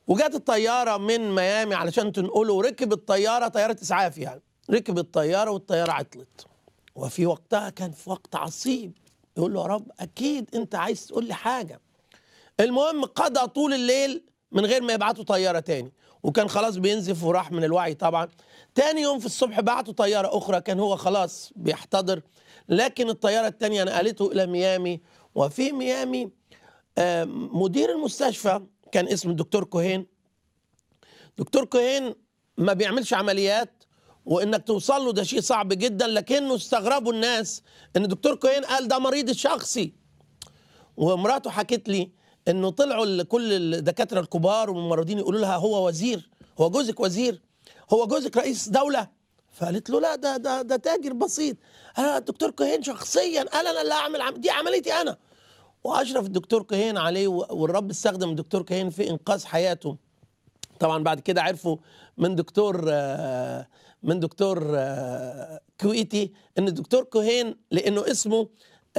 وجات الطياره من ميامي علشان تنقله وركب الطياره طياره اسعاف يعني ركب الطياره والطياره عطلت وفي وقتها كان في وقت عصيب يقول له يا رب اكيد انت عايز تقول لي حاجه المهم قضى طول الليل من غير ما يبعتوا طياره تاني وكان خلاص بينزف وراح من الوعي طبعا تاني يوم في الصبح بعتوا طياره اخرى كان هو خلاص بيحتضر لكن الطياره التانيه نقلته الى ميامي وفي ميامي آه، مدير المستشفى كان اسمه الدكتور كوهين دكتور كوهين ما بيعملش عمليات وانك توصل له ده شيء صعب جدا لكنه استغربوا الناس ان دكتور كوهين قال ده مريض الشخصي ومراته حكت لي انه طلعوا ال- كل الدكاتره الكبار والممرضين يقولوا لها هو وزير هو جوزك وزير هو جوزك رئيس دوله فقالت له لا ده ده ده تاجر بسيط انا الدكتور كوهين شخصيا قال انا اللي اعمل عم- دي عمليتي انا واشرف الدكتور كوهين عليه و- والرب استخدم الدكتور كوهين في انقاذ حياته طبعا بعد كده عرفوا من دكتور آه، من دكتور آه، كويتي ان الدكتور كوهين لانه اسمه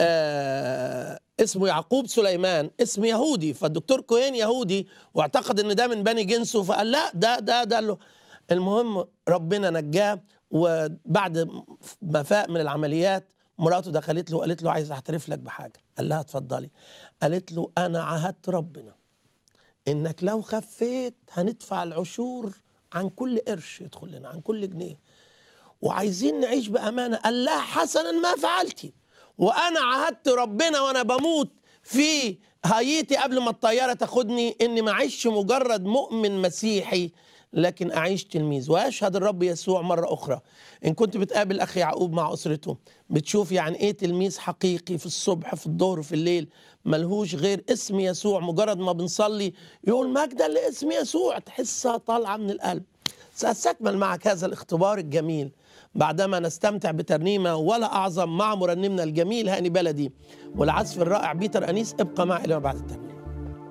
آه، اسمه يعقوب سليمان اسم يهودي فالدكتور كوهين يهودي واعتقد ان ده من بني جنسه فقال لا ده ده ده له المهم ربنا نجاه وبعد ما فاق من العمليات مراته دخلت له وقالت له عايز اعترف لك بحاجه قال لها اتفضلي قالت له انا عهدت ربنا انك لو خفيت هندفع العشور عن كل قرش يدخل لنا عن كل جنيه وعايزين نعيش بامانه قال لها حسنا ما فعلتي وانا عهدت ربنا وانا بموت في هايتي قبل ما الطياره تاخدني اني ما اعيش مجرد مؤمن مسيحي لكن اعيش تلميذ واشهد الرب يسوع مره اخرى ان كنت بتقابل اخ يعقوب مع اسرته بتشوف يعني ايه تلميذ حقيقي في الصبح في الظهر في الليل ملهوش غير اسم يسوع مجرد ما بنصلي يقول مجدا لاسم يسوع تحسها طالعه من القلب سأستكمل معك هذا الاختبار الجميل بعدما نستمتع بترنيمة ولا أعظم مع مرنمنا الجميل هاني بلدي والعزف الرائع بيتر أنيس ابقى معي إلى ما بعد الترنيمة